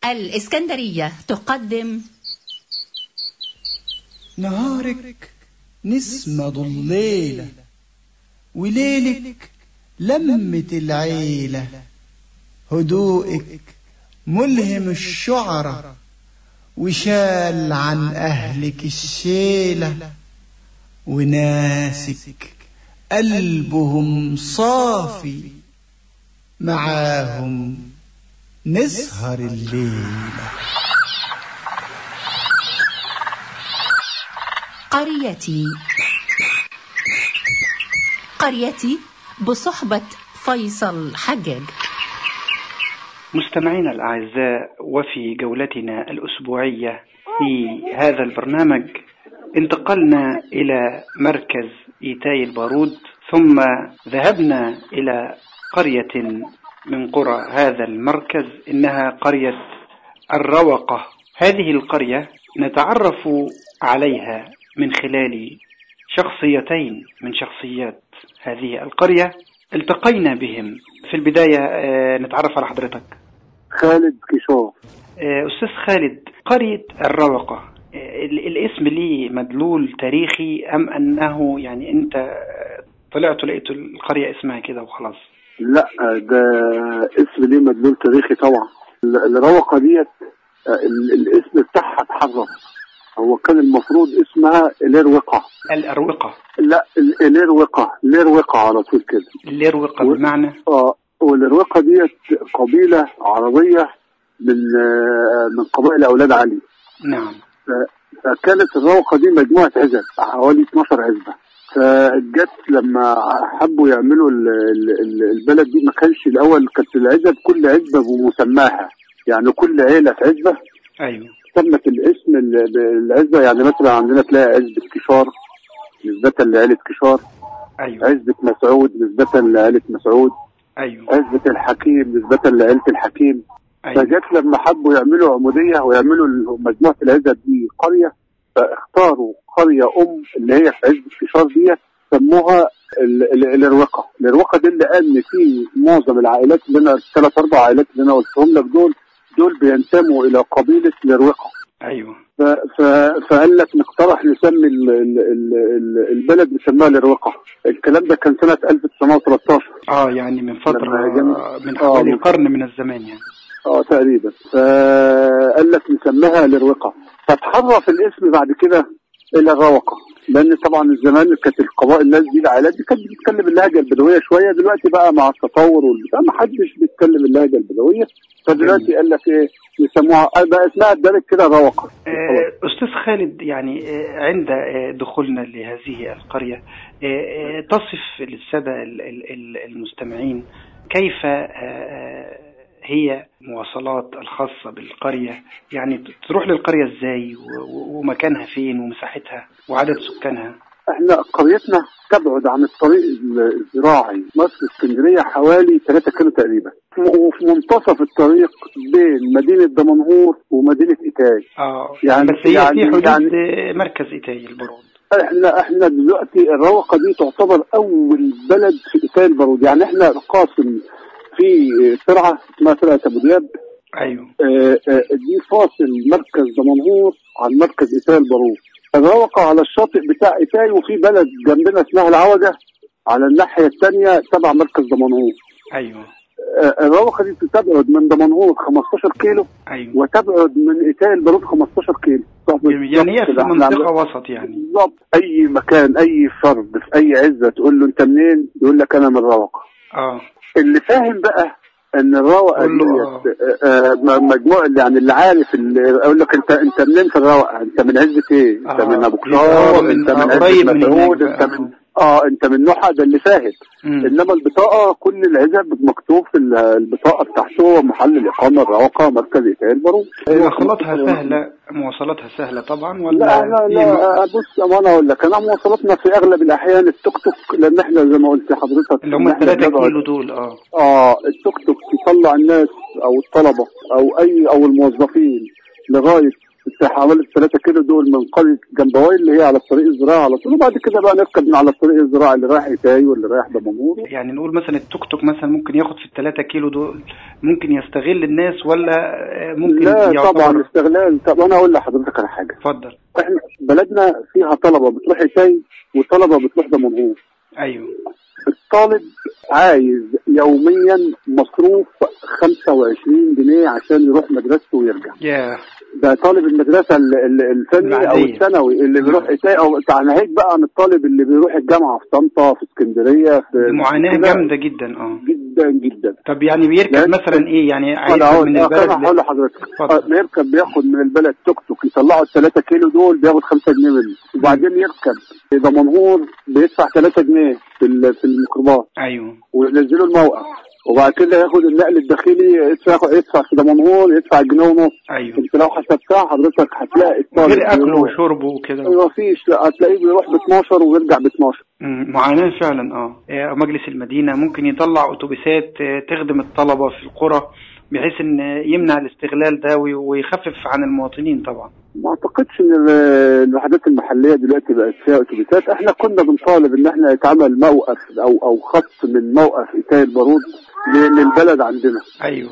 الإسكندرية تقدم نهارك نسمة ضليلة وليلك لمة العيلة هدوءك ملهم الشعرة وشال عن أهلك الشيلة وناسك قلبهم صافي معاهم نسهر الليلة قريتي قريتي بصحبة فيصل حجاج مستمعينا الأعزاء وفي جولتنا الأسبوعية في هذا البرنامج انتقلنا إلى مركز إيتاي البارود ثم ذهبنا إلى قرية من قرى هذا المركز إنها قرية الروقة هذه القرية نتعرف عليها من خلال شخصيتين من شخصيات هذه القرية التقينا بهم في البداية آه، نتعرف على حضرتك خالد كشور آه، أستاذ خالد قرية الروقة آه، ال- الاسم ليه مدلول تاريخي أم أنه يعني أنت آه، طلعت لقيت القرية اسمها كده وخلاص لا ده اسم ليه مدلول تاريخي طبعا ال- الروقة ديت آه، ال- الاسم بتاعها اتحرف هو كان المفروض اسمها اليروقة الأروقة لا ال- اليروقة اليروقة على طول كده الأروقة و- بمعنى اه واليروقة ديت قبيلة عربية من آه، من قبائل أولاد علي نعم ف- فكانت الروقة دي مجموعة عزب حوالي 12 عزبة فجت لما حبوا يعملوا ال- ال- ال- البلد دي ما كانش الأول كانت العزب كل عزبة بمسماها يعني كل عيلة في عزبة أيوه سمت الاسم ال- العزبة يعني مثلا عندنا تلاقي عزبة كشار نسبة لعيلة كشار أيوه عزبة مسعود نسبة لعيلة مسعود أيوه عزبة الحكيم نسبة لعيلة الحكيم أيوه فجت لما حبوا يعملوا عمودية ويعملوا ال- مجموعة العزب دي قرية فاختاروا قرية أم اللي هي في عزبة فشار دي سموها ال- ال- الإروقة الإروقة دي اللي قال إن في معظم العائلات اللي أنا الثلاث أربع عائلات اللي أنا قلتهم لك دول دول بينتموا إلى قبيلة الإروقة أيوه ف- ف- فقال لك نقترح نسمي ال- ال- ال- ال- البلد نسميها الإروقة الكلام ده كان سنة 1913 اه يعني من فترة لما جم- من آه، حوالي من- قرن من الزمان يعني اه تقريبا فقال لك نسميها للرقة فتحرف الاسم بعد كده الى الروقة لان طبعا زمان كانت القبائل الناس دي العائلات دي كانت بتتكلم اللهجه البدويه شويه دلوقتي بقى مع التطور والبتاع ما حدش بيتكلم اللهجه البدويه فدلوقتي قال لك ايه يسموها بقى اسمها اتدرج كده روقه آه، أستاذ خالد يعني آه، عند آه، دخولنا لهذه القرية آه، آه، تصف للسادة ال- ال- ال- المستمعين كيف آه، آه، هي مواصلات الخاصة بالقرية يعني تروح للقرية ازاي و- و- ومكانها فين ومساحتها وعدد سكانها احنا قريتنا تبعد عن الطريق الزراعي مصر اسكندريه حوالي 3 كيلو تقريبا وفي منتصف الطريق بين مدينه دمنهور ومدينه ايتاي اه يعني- بس هي يعني- في حدود يعني- آه، مركز إيتاي البرود احنا احنا دلوقتي الروقه دي تعتبر اول بلد في ايتاي البارود يعني احنا قاسم في ترعه اسمها ترعه ابو دياب ايوه اه، اه، دي فاصل مركز دمنهور عن مركز ايتاي البارود الروقه على الشاطئ بتاع ايتاي وفي بلد جنبنا اسمها العوجه على الناحيه الثانيه تبع مركز دمنهور ايوه اه، الروقه دي تبعد من دمنهور 15 كيلو ايوه وتبعد من ايتاي البارود 15 كيلو يعني هي في كده. احنا منطقة عندنا- وسط يعني بالظبط اي مكان اي فرد في اي عزه تقول له انت منين يقول لك انا من الروقه اه اللي فاهم بقى ان الروقه قول له ديت آه، آه، م- مجموعه اللي يعني اللي عارف اللي اقول لك انت انت منين في الروقه انت من عزه ايه انت آه، من ابو يبقى هو كشار من- انت آه، من قريب عزه من مسعود هناك انت بقى. من اه انت من نوحه ده اللي فاهم مم. انما البطاقه كل العزب مكتوب في ال- البطاقه بتاعته محل الاقامه الروقه مركز ايتاي البارود مواصلاتها سهلة مواصلاتها سهلة طبعا ولا لا لا في لا بص ما انا اقول لك انا مواصلاتنا في اغلب الاحيان التوك توك لان احنا زي ما قلت لحضرتك اللي هم إن إحنا الثلاثة بنبعد- كيلو دول اه اه التوك توك يطلع الناس او الطلبه او اي او الموظفين لغايه حوالي 3 كيلو دول من قريه جنبوي اللي هي على الطريق الزراعي على طول وبعد كده بقى نركب من على الطريق الزراعي اللي رايح ايتاي واللي رايح دمنهور يعني نقول مثلا التوك توك مثلا ممكن ياخد في الثلاثة كيلو دول ممكن يستغل الناس ولا آه، ممكن لا يعتبر- طبعا استغلال طب انا اقول لحضرتك على حاجه اتفضل احنا بلدنا فيها طلبه بتروح ايتاي وطلبه بتروح دمنهور ايوه الطالب عايز يوميا مصروف 25 جنيه عشان يروح مدرسته ويرجع يا ده طالب المدرسه ال- ال- الفني او العادية. الثانوي اللي نعم. بيروح إيتاي او ناهيك بقى عن الطالب اللي بيروح الجامعه في طنطا في اسكندريه في معاناة كده جامدة جدا اه جدا جدا طب يعني بيركب لأن- مثلا ايه يعني عايز انا هقول من آه، البلد انا هقول ل- لحضرتك اتفضل. آه، بيركب بياخد من البلد توك توك يطلعوا ال 3 كيلو دول بياخد 5 جنيه منه وبعدين يركب في دمنهور بيدفع 3 جنيه في ال- في الميكروباص ايوه وينزلوا الموقف وبعد كده ياخد النقل الداخلي يدفع يدفع في دمنهور يدفع جنيه ونص ايوه انت لو حسبتها حضرتك هتلاقي الطالب غير اكله بيروح- وشربه وكده ما فيش لا هتلاقيه بيروح ب 12 ويرجع ب 12 مم، معاناة فعلا اه آه، مجلس المدينة ممكن يطلع اتوبيسات آه، تخدم الطلبة في القرى بحيث ان يمنع الاستغلال ده وي- ويخفف عن المواطنين طبعا ما اعتقدش ان ال- الوحدات المحليه دلوقتي بقت فيها اتوبيسات احنا كنا بنطالب ان احنا يتعمل موقف او او خط من موقف ايتاي البارود ل- للبلد عندنا ايوه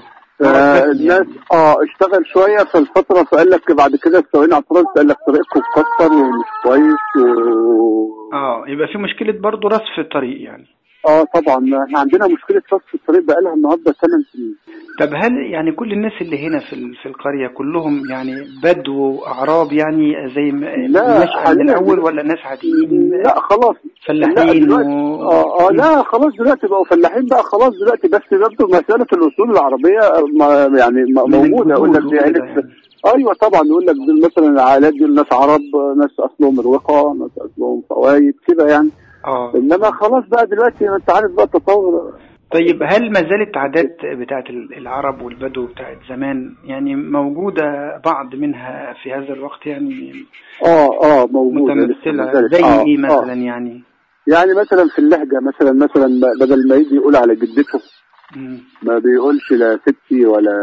فالناس اه اشتغل شويه في الفتره فقال لك بعد كده السواقين على الطريق قال لك طريقكم مكسر ومش كويس و... اه يبقى في مشكلة برضه رصف الطريق يعني اه طبعا احنا عندنا مشكله رصف الطريق بقى لها النهارده 8 سنين طب هل يعني كل الناس اللي هنا في ال- في القرية كلهم يعني بدو أعراب يعني زي ما لا، نشأ من حاليا الأول دل- ولا ناس عاديين لا خلاص لا فلاحين دلوقتي و... اه اه لا خلاص دلوقتي بقوا فلاحين بقى خلاص دلوقتي بس برضه مساله الاصول العربيه ما يعني ما- من موجوده يقول لك الجذور دي وكده عيله يعني. ايوه طبعا يقول لك دول مثلا العائلات دي ناس عرب ناس اصلهم مروقه ناس اصلهم فوايد كده يعني اه انما خلاص بقى دلوقتي انت عارف بقى التطور طيب هل ما زالت عادات بتاعت ال- العرب والبدو بتاعت زمان يعني موجودة بعض منها في هذا الوقت يعني اه اه موجوده لسه متمثلة ما زالت. زي آه، ايه آه. مثلا يعني يعني مثلا في اللهجه مثلا مثلا ما- بدل ما يجي يقول على جدته مم. ما بيقولش لا ستي ولا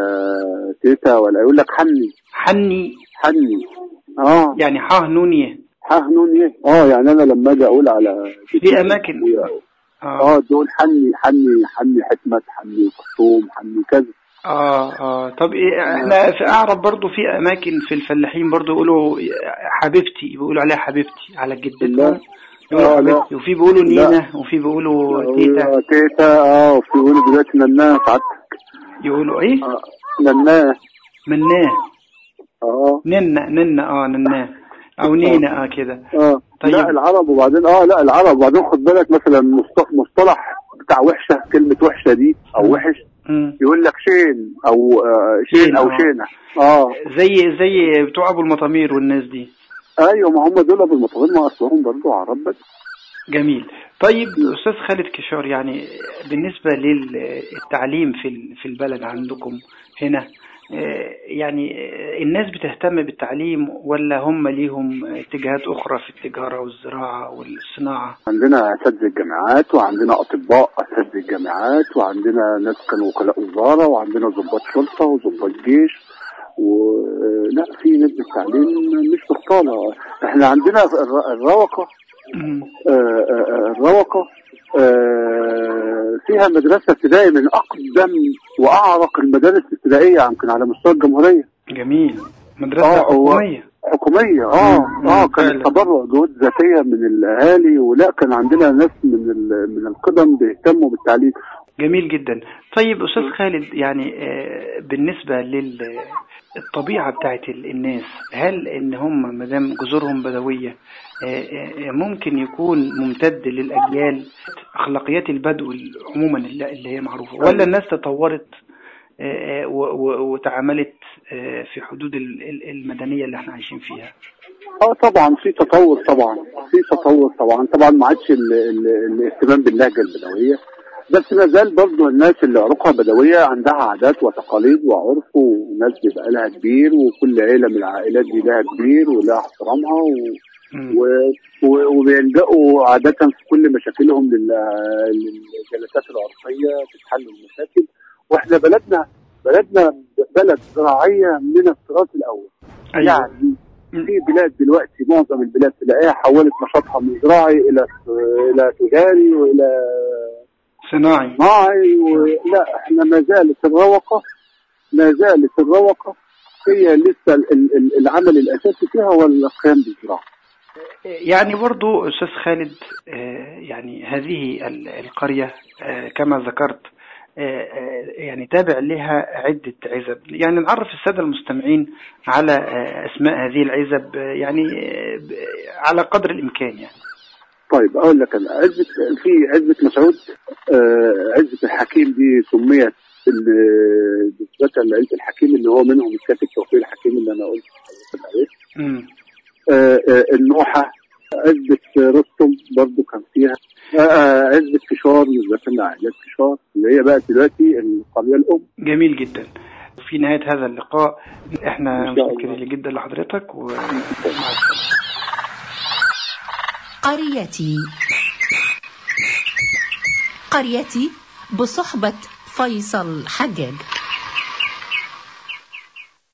تيتا ولا يقول لك حني حني حني اه يعني حاه نونية ها نون ايه اه يعني انا لما اجي اقول على في أماكن. اه اه دول حني حني حني حكمت حني قصوم حني كذا اه اه طب إيه احنا في اعرب برضو في اماكن في الفلاحين برضو يقولوا حبيبتي بيقولوا عليها حبيبتي على لا. جدتها يقولوا آه، لا. حبيبتي وفي بيقولوا لا. نينا وفي بيقولوا تيتا آه، تيتا اه وفي يقولوا دلوقتي نناه سعادتك يقولوا ايه آه نناه مناه اه ننا ننا اه ننا او نينا اه كده اه طيب. لا العرب وبعدين اه لا العرب وبعدين خد بالك مثلا مصط- مصطلح بتاع وحشه كلمه وحشه دي او وحش مم. يقول لك شين او آه شين، شين او آه. شينه اه زي زي بتوع ابو المطامير والناس دي ايوه ما هم دول ابو المطاوين ما اصلهم برضه عرب بس جميل طيب استاذ خالد كشار يعني بالنسبه للتعليم في ال- في البلد عندكم هنا آه، يعني آه، الناس بتهتم بالتعليم ولا هم ليهم اتجاهات اخرى في التجاره والزراعه والصناعه عندنا اساتذه الجامعات وعندنا اطباء اساتذه الجامعات وعندنا ناس كانوا وكلاء وزاره وعندنا ضباط شرطه وضباط جيش ولا في نسبه تعليم مش بطاله احنا عندنا الر- الروقه مم. آه، آه، آه، الروقه آه، فيها مدرسه ابتدائي من اقدم واعرق المدارس الابتدائيه يمكن على مستوى الجمهوريه جميل مدرسه آه، هو- حكوميه حكوميه اه مم، اه مم، كان فعلا. تبرع جهود ذاتيه من الاهالي ولا كان عندنا ناس من ال- من القدم بيهتموا بالتعليم جميل جدا طيب استاذ خالد يعني آه، بالنسبه للطبيعه بتاعت ال- الناس هل ان هم ما دام جذورهم بدويه آه، آه، ممكن يكون ممتد للاجيال اخلاقيات البدو عموما اللي اللي هي معروفه ولا الناس تطورت آه، آه، و- و- وتعاملت آه، في حدود ال- ال- المدنيه اللي احنا عايشين فيها اه طبعا في تطور طبعا في تطور طبعا طبعا ما عادش ال- ال- الاهتمام باللهجه البدويه بس ما زال برضه الناس اللي عروقها بدويه عندها عادات وتقاليد وعرف وناس بيبقى لها كبير وكل عيله من العائلات دي لها كبير ولها احترامها و... مم. و... و... وبيلجأوا عادة في كل مشاكلهم لل... للجلسات العرفية تتحل المشاكل واحنا بلدنا بلدنا بلد زراعية من الطراز الأول أيوة. يعني في بلاد دلوقتي معظم البلاد تلاقيها حولت نشاطها من زراعي الى الى تجاري والى صناعي صناعي ولا احنا ما زالت الروقه ما زالت الروقه هي لسه ال- ال- العمل الاساسي فيها هو القيام بالزراعه يعني برضو أستاذ خالد آه، يعني هذه ال- القرية آه، كما ذكرت آه، آه، يعني تابع لها عدة عزب يعني نعرف السادة المستمعين على آه، أسماء هذه العزب آه، يعني آه، ب- على قدر الإمكان يعني طيب اقول لك انا عزبه في عزبه مسعود آه عزبه الحكيم دي سميت ال- نسبة لعزبة الحكيم اللي هو منهم الكاتب توفيق الحكيم اللي انا قلت عليه مم. آه آه النوحه عزبه رستم برضو كان فيها آه آه عزبه كشار نسبة لعائلات كشار اللي هي بقى دلوقتي القريه الام جميل جدا في نهاية هذا اللقاء احنا إن شاء الله. متشكرين جدا لحضرتك ومع السلامة قريتي قريتي بصحبة فيصل حجاج